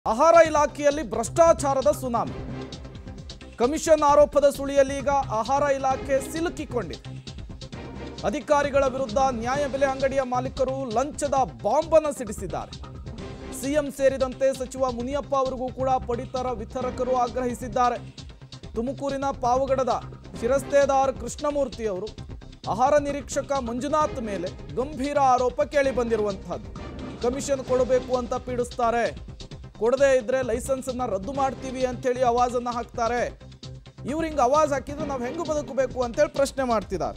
ಆಹಾರ ಇಲಾಖೆಯಲ್ಲಿ ಭ್ರಷ್ಟಾಚಾರದ ಸುನಾಮಿ ಕಮಿಷನ್ ಆರೋಪದ ಸುಳಿಯಲ್ಲಿ ಈಗ ಆಹಾರ ಇಲಾಖೆ ಸಿಲುಕಿಕೊಂಡಿದೆ ಅಧಿಕಾರಿಗಳ ವಿರುದ್ಧ ನ್ಯಾಯಬೆಲೆ ಅಂಗಡಿಯ ಮಾಲೀಕರು ಲಂಚದ ಬಾಂಬನ್ನು ಸಿಡಿಸಿದ್ದಾರೆ ಸಿಎಂ ಸೇರಿದಂತೆ ಸಚಿವ ಮುನಿಯಪ್ಪ ಅವರಿಗೂ ಕೂಡ ಪಡಿತರ ವಿತರಕರು ಆಗ್ರಹಿಸಿದ್ದಾರೆ ತುಮಕೂರಿನ ಪಾವಗಡದ ಶಿರಸ್ತೇದಾರ್ ಕೃಷ್ಣಮೂರ್ತಿ ಅವರು ಆಹಾರ ನಿರೀಕ್ಷಕ ಮಂಜುನಾಥ್ ಮೇಲೆ ಗಂಭೀರ ಆರೋಪ ಕೇಳಿ ಬಂದಿರುವಂತಹದ್ದು ಕಮಿಷನ್ ಕೊಡಬೇಕು ಅಂತ ಪೀಡಿಸ್ತಾರೆ ಕೊಡದೇ ಇದ್ರೆ ಲೈಸೆನ್ಸ್ ಅನ್ನ ರದ್ದು ಮಾಡ್ತೀವಿ ಅಂತೇಳಿ ಅವಾಜನ್ನ ಹಾಕ್ತಾರೆ ಇವ್ರು ಹಿಂಗೆ ಅವಾಜ್ ಹಾಕಿದ್ರೆ ನಾವು ಹೆಂಗೆ ಬದುಕಬೇಕು ಅಂತೇಳಿ ಪ್ರಶ್ನೆ ಮಾಡ್ತಿದ್ದಾರೆ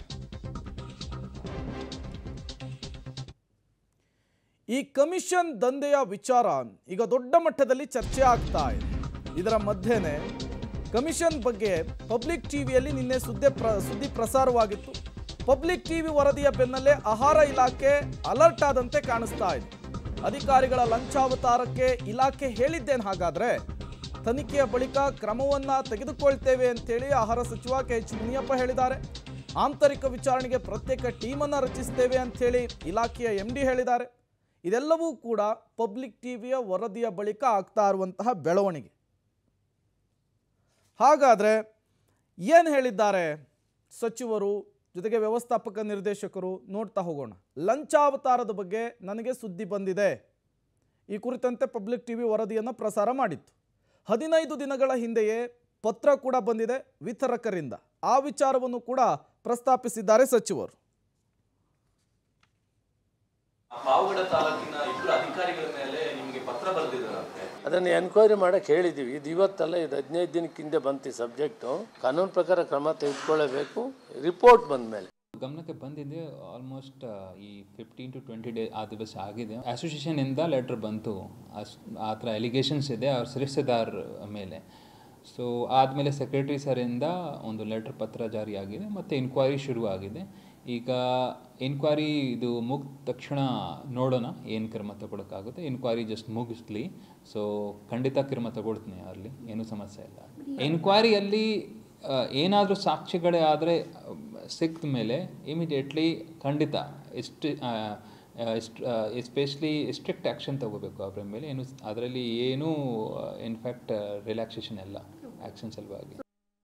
ಈ ಕಮಿಷನ್ ದಂಧೆಯ ವಿಚಾರ ಈಗ ದೊಡ್ಡ ಮಟ್ಟದಲ್ಲಿ ಚರ್ಚೆ ಆಗ್ತಾ ಇದೆ ಇದರ ಮಧ್ಯೆನೆ ಕಮಿಷನ್ ಬಗ್ಗೆ ಪಬ್ಲಿಕ್ ಟಿವಿಯಲ್ಲಿ ನಿನ್ನೆ ಸುದ್ದಿ ಪ್ರ ಸುದ್ದಿ ಪ್ರಸಾರವಾಗಿತ್ತು ಪಬ್ಲಿಕ್ ಟಿವಿ ವರದಿಯ ಬೆನ್ನಲ್ಲೇ ಆಹಾರ ಇಲಾಖೆ ಅಲರ್ಟ್ ಆದಂತೆ ಕಾಣಿಸ್ತಾ ಇದೆ ಅಧಿಕಾರಿಗಳ ಲಂಚಾವತಾರಕ್ಕೆ ಇಲಾಖೆ ಹೇಳಿದ್ದೇನು ಹಾಗಾದ್ರೆ ತನಿಖೆಯ ಬಳಿಕ ಕ್ರಮವನ್ನ ತೆಗೆದುಕೊಳ್ತೇವೆ ಅಂತೇಳಿ ಆಹಾರ ಸಚಿವ ಕೆ ಎಚ್ ಮುನಿಯಪ್ಪ ಹೇಳಿದ್ದಾರೆ ಆಂತರಿಕ ವಿಚಾರಣೆಗೆ ಪ್ರತ್ಯೇಕ ಟೀಮನ್ನು ರಚಿಸ್ತೇವೆ ಅಂತೇಳಿ ಇಲಾಖೆಯ ಎಂ ಡಿ ಹೇಳಿದ್ದಾರೆ ಇದೆಲ್ಲವೂ ಕೂಡ ಪಬ್ಲಿಕ್ ಟಿವಿಯ ವರದಿಯ ಬಳಿಕ ಆಗ್ತಾ ಇರುವಂತಹ ಬೆಳವಣಿಗೆ ಹಾಗಾದರೆ ಏನು ಹೇಳಿದ್ದಾರೆ ಸಚಿವರು ಜೊತೆಗೆ ವ್ಯವಸ್ಥಾಪಕ ನಿರ್ದೇಶಕರು ನೋಡ್ತಾ ಹೋಗೋಣ ಲಂಚಾವತಾರದ ಬಗ್ಗೆ ನನಗೆ ಸುದ್ದಿ ಬಂದಿದೆ ಈ ಕುರಿತಂತೆ ಪಬ್ಲಿಕ್ ಟಿವಿ ವರದಿಯನ್ನು ಪ್ರಸಾರ ಮಾಡಿತ್ತು ಹದಿನೈದು ದಿನಗಳ ಹಿಂದೆಯೇ ಪತ್ರ ಕೂಡ ಬಂದಿದೆ ವಿತರಕರಿಂದ ಆ ವಿಚಾರವನ್ನು ಕೂಡ ಪ್ರಸ್ತಾಪಿಸಿದ್ದಾರೆ ಸಚಿವರು ಪಾವಗಡ ತಾಲೂಕಿನ ಇಬ್ಬರು ಅಧಿಕಾರಿಗಳ ಮೇಲೆ ನಿಮಗೆ ಪತ್ರ ಬರೆದಿದ್ದಾರಂತೆ ಅದನ್ನು ಎನ್ಕ್ವೈರಿ ಮಾಡಕ್ಕೆ ಹೇಳಿದ್ದೀವಿ ಇದು ಇವತ್ತಲ್ಲ ಇದು ಹದಿನೈದು ದಿನಕ್ಕೆ ಹಿಂದೆ ಬಂತು ಈ ಸಬ್ಜೆಕ್ಟು ಕಾನೂನು ಪ್ರಕಾರ ಕ್ರಮ ತೆಗೆದುಕೊಳ್ಳಬೇಕು ರಿಪೋರ್ಟ್ ಬಂದ ಮೇಲೆ ಗಮನಕ್ಕೆ ಬಂದಿದೆ ಆಲ್ಮೋಸ್ಟ್ ಈ ಫಿಫ್ಟೀನ್ ಟು ಟ್ವೆಂಟಿ ಡೇ ಆ ದಿವಸ ಆಗಿದೆ ಅಸೋಸಿಯೇಷನಿಂದ ಲೆಟ್ರ್ ಬಂತು ಅಸ್ ಆ ಥರ ಎಲಿಗೇಷನ್ಸ್ ಇದೆ ಅವ್ರ ಸದಸ್ಯದಾರ್ ಮೇಲೆ ಸೊ ಆದಮೇಲೆ ಸೆಕ್ರೆಟರಿ ಸರಿಂದ ಒಂದು ಲೆಟ್ರ್ ಪತ್ರ ಜಾರಿಯಾಗಿದೆ ಮತ್ತು ಇನ್ಕ್ವೈರಿ ಶುರುವಾಗಿದೆ ಈಗ ಇನ್ಕ್ವೈರಿ ಇದು ಮುಗಿದ ತಕ್ಷಣ ನೋಡೋಣ ಏನು ಕ್ರಮ ತಗೊಳಕ್ಕಾಗುತ್ತೆ ಇನ್ಕ್ವೈರಿ ಜಸ್ಟ್ ಮುಗಿಸ್ಲಿ ಸೊ ಖಂಡಿತ ಕ್ರಮ ತಗೊಳ್ತೀನಿ ಅಲ್ಲಿ ಏನೂ ಸಮಸ್ಯೆ ಇಲ್ಲ ಇನ್ಕ್ವೈರಿಯಲ್ಲಿ ಏನಾದರೂ ಸಾಕ್ಷಿಗಳೇ ಆದರೆ ಸಿಕ್ತ ಮೇಲೆ ಇಮಿಡಿಯೇಟ್ಲಿ ಖಂಡಿತ ಎಷ್ಟು ಎಸ್ಪೆಷಲಿ ಸ್ಟ್ರಿಕ್ಟ್ ಆ್ಯಕ್ಷನ್ ತಗೋಬೇಕು ಅವರ ಮೇಲೆ ಏನು ಅದರಲ್ಲಿ ಏನೂ ಇನ್ಫ್ಯಾಕ್ಟ್ ರಿಲ್ಯಾಕ್ಸೇಷನ್ ಎಲ್ಲ ಆ್ಯಕ್ಷನ್ ಸಲುವಾಗಿ